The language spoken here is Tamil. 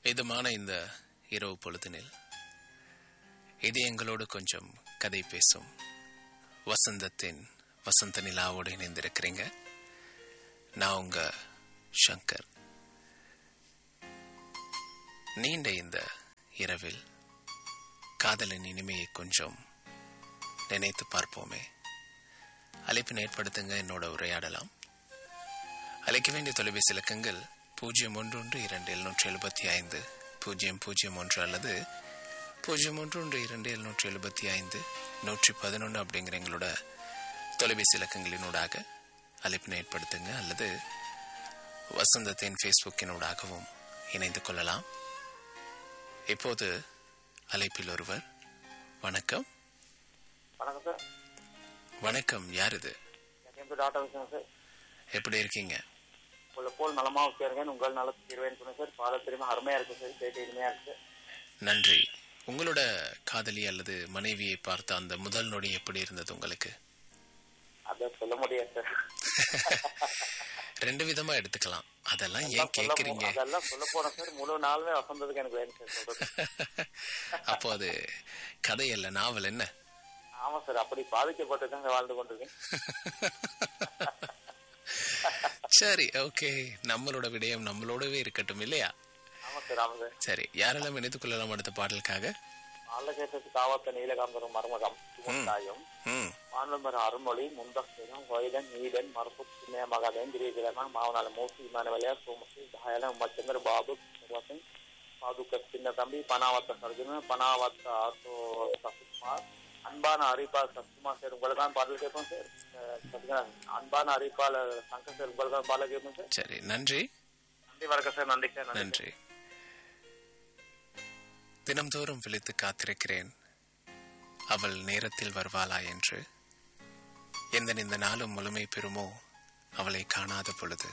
இதமான இந்த இரவு பொழுதினில் இது எங்களோடு கொஞ்சம் கதை பேசும் வசந்தத்தின் வசந்த நிலாவோடு இணைந்திருக்கிறீங்க நான் உங்க சங்கர் நீண்ட இந்த இரவில் காதலின் இனிமையை கொஞ்சம் நினைத்து பார்ப்போமே அழைப்பினை ஏற்படுத்துங்க என்னோட உரையாடலாம் அழைக்க வேண்டிய தொலைபேசி இலக்கங்கள் பூஜ்ஜியம் ஒன்று ஒன்று இரண்டு எழுநூற்றி எழுபத்தி ஐந்து பூஜ்ஜியம் பூஜ்ஜியம் ஒன்று அல்லது பூஜ்ஜியம் ஒன்று ஒன்று இரண்டு எழுநூற்றி எழுபத்தி ஐந்து நூற்றி பதினொன்று அப்படிங்கிற எங்களோட தொலைபேசி இலக்கங்களினூடாக அழைப்பினை ஏற்படுத்துங்க அல்லது வசந்தத்தின் ஃபேஸ்புக்கினூடாகவும் இணைந்து கொள்ளலாம் இப்போது அழைப்பில் ஒருவர் வணக்கம் வணக்கம் சார் வணக்கம் யார் இது என் பேர் டாக்டர் விஷயம் சார் எப்படி இருக்கீங்க உங்களை போல் நலமா உட்காருங்க உங்கள் நலத்துக்கு இருவேன் சொன்னேன் சார் பாட தெரியுமா அருமையா இருக்கு சார் கேட்டு இனிமையா இருக்கு நன்றி உங்களோட காதலி அல்லது மனைவியை பார்த்த அந்த முதல் நொடி எப்படி இருந்தது உங்களுக்கு அதான் சொல்ல முடியாது சார் ரெண்டு விதமா எடுத்துக்கலாம் அதெல்லாம் ஏன் அதெல்லாம் சொல்ல கேக்குறீங்க போ- அதெல்லாம் சொல்ல போனேன் சார் முழு நாளுமே வசந்ததுக்கு எனக்கு வேணும் சார் சொல்றது அப்போ அது கதை அல்ல நாவல் என்ன ஆமா சார் அப்படி பாதிக்கப்பட்டு தாங்க வாழ்ந்து கொண்டிருக்கேன் சரி ஓகே நம்மளோட விடயம் நம்மளோடவே இருக்கட்டும் இல்லையா ஆமா சார் ஆமா சார் சரி யாரெல்லாம் இணைத்துக் கொள்ளலாம் அடுத்த பாடலுக்காக ஆள கேட்டது காவாத்த நீலகாந்தரம் மர்மகம் சுமந்தாயும் ம் மாநிலம்பர் அருமொழி முந்தஸ்தகம் வைதன் நீடன் மரபு சின்ன மகாதேன் கிரிகிரகன் மாவனால மூசி இமானவலியா சோமசி தயால உம்மச்சந்திர பாபு சிங் பாதுக சின்ன தம்பி பனாவத்த சர்ஜன பனாவத்த ஆசோ சசிகுமார் அன்பான அறிப்பாளர் சசிகுமார் சார் உங்களுக்கு தான் பாடல் கேட்போம் சார் அஹ் பாத்தீங்கன்னா, அன்பான அறிப்பாளர் சங்கர் சார் உங்களுக்கு தான் பாடல் கேட்போம் சார் சரி நன்றி நன்றி வணக்கம் சார் நன்றி சார் நன்றி நன்றி தினம்தோறும் விழித்து காத்திருக்கிறேன் அவள் நேரத்தில் வருவாளா என்று எந்த இந்த நாளும் முழுமை பெறுமோ அவளை காணாத பொழுது